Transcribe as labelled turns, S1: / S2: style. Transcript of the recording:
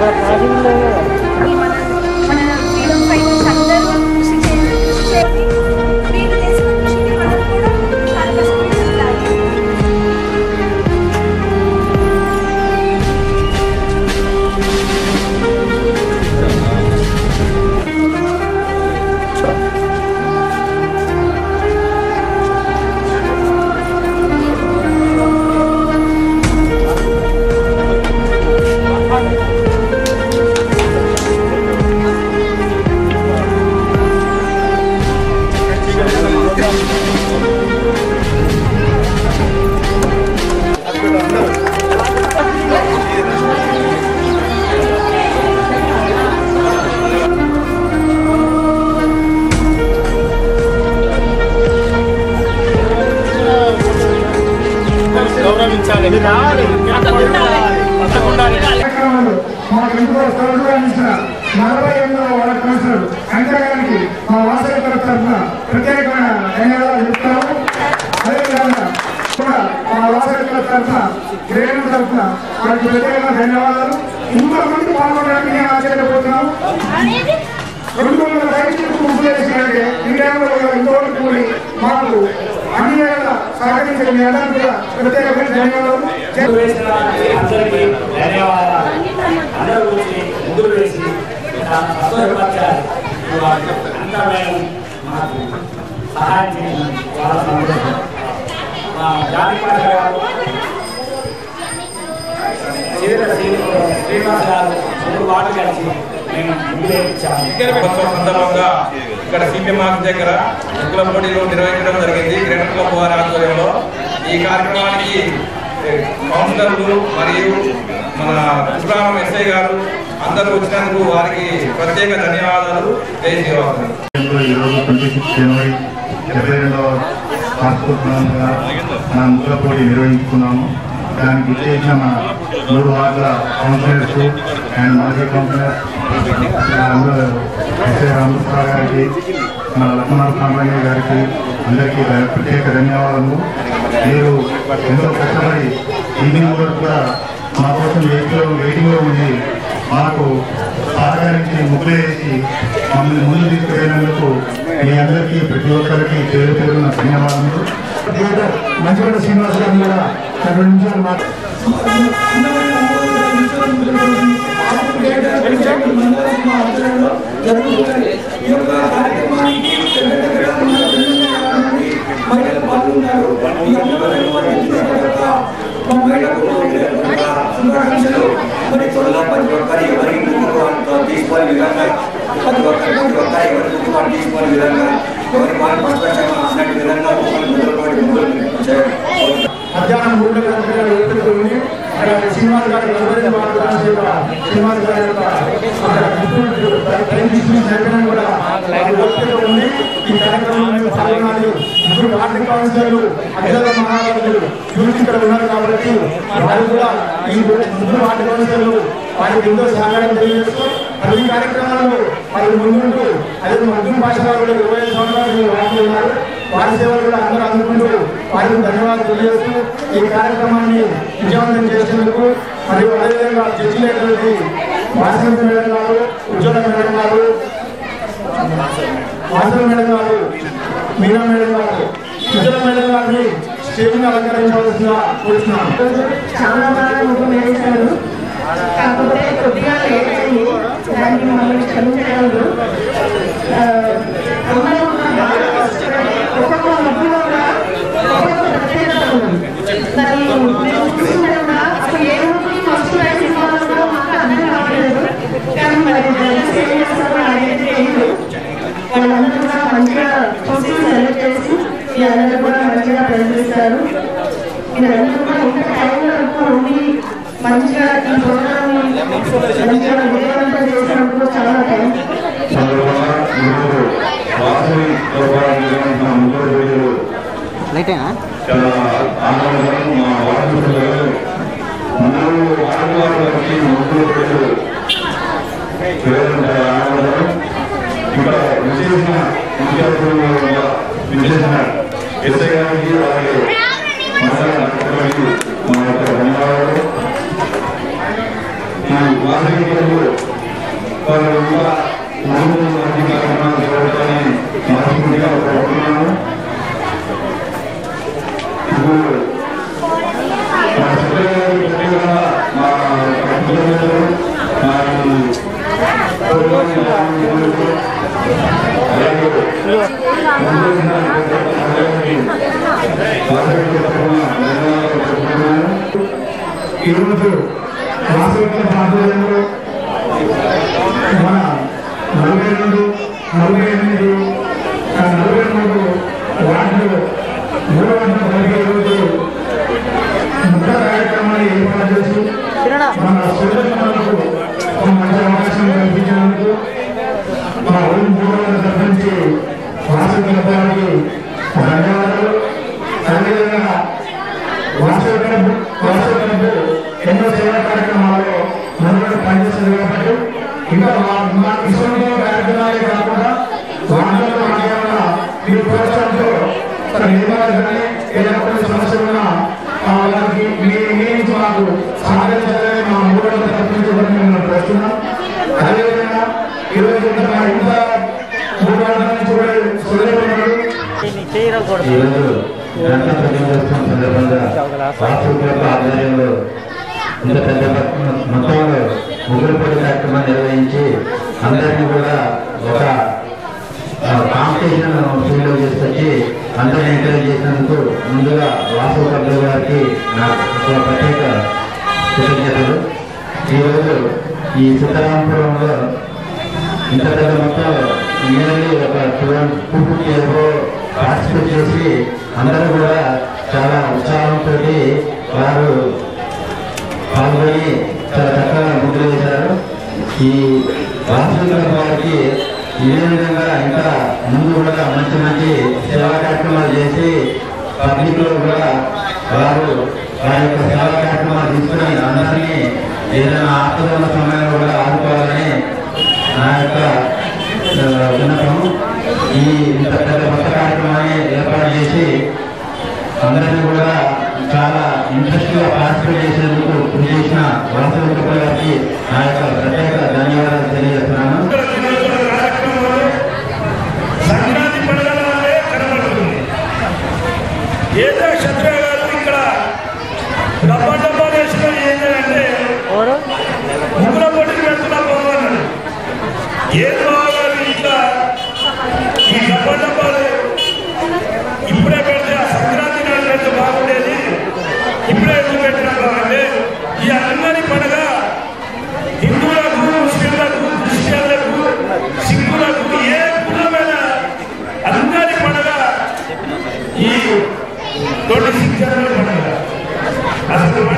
S1: ఈ మన మన ఫ్రీడమ్ ఫైటర్స్ అందరూ కృషి చేసి కృషి చేసి వీళ్ళు చేసిన కృషికి మనం కూడా చాలా కష్టపడాలి
S2: గౌరవించాలి
S3: కార్యక్రమాలు మాకు ఇంట్లో స్థలంలో అందించిన నలభై ఎనిమిదవ వార్డు కౌన్సిలర్ అంకగారికి మా వాసవి తరఫున ప్రత్యేకమైన ధన్యవాదాలు చెప్తాము అదేవిధంగా కూడా మా వాసవి తరఫున రేణు తరఫున వారికి ప్రత్యేకమైన ధన్యవాదాలు ఇంకో మంది పాల్గొనడానికి నేను ఆశ్చర్యపోతున్నాము రెండు వందల రైతులు గుంపు చేసినట్టే ఈ టైంలో ఇంతవరకు కూడి మాకు అన్ని వేళ సహకరించిన మీ అందరికీ కూడా ప్రత్యేకమైన ధన్యవాదాలు జై
S4: వేసిన అందరికీ ధన్యవాదాలు అందరూ వచ్చి ముందుకు వేసి సంతోషపరిచారు అంతా మేము మాకు సహాయం చేసిన చాలా సంతోషం మా జాతి పాట గారు చివరి శ్రీనివాస్ గారు మూడు వార్డు కలిసి మేము ముందు వేయించాము
S5: దినోత్సవ సందర్భంగా ఇక్కడ సిపిఎం ఆఫీస్ దగ్గర ముగ్గుల పోటీలు నిర్వహించడం జరిగింది క్రీడా క్లబ్ వారి ఆధ్వర్యంలో ఈ కార్యక్రమానికి ఏ, కౌన్సిలర్లు మరియు మన పుష్పరామం ఎస్ఐ గారు అందరూ వచ్చినందుకు వారికి ప్రత్యేక ధన్యవాదాలు తెలియజేయవాలి
S6: ఈరోజు ట్వంటీ సిక్స్ జనవరి డెబ్బై రెండవ వార్షికోత్సవంగా మన ముగ్గుల పోటీ నిర్వహించుకున్నాము దానికి ఇచ్చేసిన మన మూడు వార్డుల కౌన్సిలర్స్ అండ్ మాజీ కౌన్సిలర్ అందరూ ఎస్ఐ రామకృష్ణ గారికి మన లక్ష్మణ సాంబయ్య గారికి అందరికీ ధ- ప్రత్యేక ధన్యవాదాలు మీరు ఎంతో కష్టపడి ఈవినింగ్ వరకు కూడా మా కోసం వెయిట్లో వెయిటింగ్లో ఉండి మాకు సహకరించి ముగ్గులు వేసి మమ్మల్ని ముందు తీసుకుపోయినందుకు మీ అందరికీ ప్రతి ఒక్కరికి పేరు పేరున ధన్యవాదాలు
S3: మంచిగడ్డ శ్రీనివాస్ గారిని కూడా రెండు నిమిషాలు మాట
S7: మరి త్వరలో ప్రతి ఒక్కరి ఎవరి ఇంటితో తీసుకునే విధంగా ప్రతి ఒక్కరి ప్రతి ఒక్కరి ఎవరి ఇంటితో తీసుకునే విధంగా ఎవరి వాళ్ళు పక్షపక్షంగా వచ్చినట్టు విధంగా ఒకరి ముందు ఒకరి ముందు చేయాలి
S3: మధ్యాహ్నం మూడు గంటల ఏడుకు ఉంది అక్కడ శ్రీనివాస్ గారి ఎవరైతే మాట్లాడారు యొక్క శ్రీనివాస్ గారి యొక్క అక్కడ గుర్తు టైం తీసుకుని జరగడం కూడా వారి ఓపికతో ఉంది ఈ కార్యక్రమంలో పాల్గొనాలి ముగ్గురు వార్డు కౌన్సిలర్లు అఖిల మహారాజులు యూనిట్ ఇక్కడ ఉన్నారు కాబట్టి వారు కూడా ఈ ముగ్గురు వార్డు కౌన్సిలర్లు వారికి ఎంతో సహాయం తెలియజేస్తూ ప్రతి కార్యక్రమాల్లో వారు ముందుంటూ అదే మగ్గురు భాషలో కూడా ఇరవై ఐదు సంవత్సరాలు వార్డులు ఉన్నారు వారి సేవలు కూడా అందరూ అందుకుంటూ వారికి ధన్యవాదాలు తెలియజేస్తూ ఈ కార్యక్రమాన్ని విజయవంతం చేసినందుకు మరియు అదేవిధంగా జడ్జిలైనటువంటి వాసవి మేడం గారు ఉజ్వల మేడం గారు వాసవి మేడం గారు మీనా మేడం గారు ఉజ్వల మేడం గారిని స్టేజ్ని అలంకరించవలసిందిగా కోరుతున్నాను
S8: చాలా బాగా ముగ్గు వేశారు కాకపోతే కొద్దిగా లేట్ అయింది దానికి మమ్మల్ని క్షమించగలరు ఆ, అందరూ కూడా బాగా కష్టపడి ఒక్కొక్క ముగ్గులో కూడా ఒక్కొక్క ప్రత్యేకత ఉంది దాన్ని మేము చూస్తుంటే కూడా అసలు ఏ ముగ్గుని ఫస్ట్ వేసి ఇవ్వాలో కూడా మాకు అర్థం కావట్లేదు కానీ మరి జడ్జెస్ ఏం చేస్తారో నాకైతే తెలియదు వాళ్ళందరూ కూడా మంచిగా చూసి సెలెక్ట్ చేసి మీ అందరూ కూడా మంచిగా ప్రదర్శిస్తారు మీరందరూ కూడా ఇంత టైం వరకు ఉండి మంచిగా ఈ ప్రోగ్రామ్ మంచిగా విజయవంతం చేసినందుకు చాలా థ్యాంక్స్
S6: సందర్భంగా ఈరోజు వాసవి ప్రోగ్రాం నిర్వహించిన ముగ్గురు రోజులు చాలా ఆనందకరం మా వార్డు సభ్యులు మూడు వార్డు వారు వచ్చి ముగ్గురు రోజులు చాలా ఆనందకరం ఇక్కడ విశేషణ ముఖ్య అతిథులుగా విశేషణ ఎస్ఐ గారికి అలాగే మండల అధికారులకు మా యొక్క ధన్యవాదాలు ఈ వాసవి
S3: ఈరోజు వాసవిక ప్రాంతంలో మన నలభై రెండు నలభై ఎనిమిది ఆ నలభై మూడు వార్డులు మూడు వందల నలభై రోజు ముఖ్య కార్యక్రమాన్ని ఏర్పాటు చేసి మన సోదరులకు ఒక మంచి అవకాశం కల్పించినందుకు మా ఊరి మూడు వందల సర్పంచ్ వాసవిక గారికి ధన్యవాదాలు అదేవిధంగా వాసవి క్లబ్ వాసవి క్లబ్ ఎన్నో సేవా కార్యక్రమాల్లో మనలో పనిచేస్తుంది కాబట్టి ఇంకా మా- మా ఇటువంటి కార్యక్రమాలే కాకుండా వాటిలో మాకేమన్నా మీ ప్రోత్సాహంతో అక్కడ నిర్మాణాలు కానీ ఏదైనా కొన్ని సమస్యలు ఉన్నా ఆ వారికి మీ మీ నుంచి మాకు సహకరించాలని మా మూడు వందల తప్పించుకోవడానికి మేము కోరుతున్నాం అదేవిధంగా ఈరోజు ఇంత మా ఇంత మూడు వందల నుంచి కూడా సోదరులు
S6: ఈరోజు గణతంత్ర దినోత్సవం సందర్భంగా వాస్తు క్లబ్ ఆధ్వర్యంలో ఇంత పెద్ద మొత్తంలో ముగ్గురుపడి కార్యక్రమాన్ని నిర్వహించి అందరినీ కూడా ఒక కాంపిటీషన్ ఫీల్డ్లో తీసుకొచ్చి అందరిని ఎంకరేజ్ చేసినందుకు ముందుగా వాసు కబ్ల గారికి నా ఒక ప్రత్యేక కృతజ్ఞతలు ఈరోజు ఈ సీతారామపురంలో ఇంత పెద్ద మొత్తం నియర్లీ ఒక టూ ఫిఫ్టీ ఎబో పార్టిసిపేట్ చేసి అందరూ కూడా చాలా ఉత్సాహంతో వారు పాల్గొని చాలా చక్కగా ముద్ర వేశారు ఈ వాస్తవిక వారికి ఇదే విధంగా ఇంకా ముందు కూడా మంచి మంచి సేవా కార్యక్రమాలు చేసి పబ్లిక్ లో కూడా వారు వారి యొక్క సేవా కార్యక్రమాలు తీసుకుని అందరినీ ఏదైనా ఆపద ఉన్న సమయంలో కూడా ఆదుకోవాలని నా యొక్క ఆ, విన్నపం ఈ ఇంత పెద్ద కొత్త కార్యక్రమాన్ని ఏర్పాటు చేసి అందరినీ కూడా చాలా ఇంట్రెస్ట్ గా పార్టిసిపేట్ చేసేందుకు కృషి చేసిన వాసవి కప్పల్ గారికి నా యొక్క ప్రత్యేక ధన్యవాదాలు తెలియజేస్తున్నాను
S2: సంక్రాంతి పండుగలే కనబడుతుంది ఏదో క్షత్రియ గారు ఇక్కడ డబ్బా డబ్బా వేసుకొని ఏంటంటే ముగ్గుల పొట్టికి వెళ్తున్నా పోవాలన్నాడు ఏం బాగాలి ఇట్లా ఈ డబ్బా డబ్బాలు ఇప్పుడే పెడితే ఆ సంక్రాంతి నాడు పెడితే బాగుండేది ఇప్పుడే ఎందుకు పెట్టినా అంటే ఈ అందరి పండుగ హిందువులకు ముస్లింలకు క్రిస్టియన్లకు సిక్కులకు ఏ కులమైన అందరి పండుగ ఈ ట్వంటీ సిక్స్ జనవరి పండుగ అసలు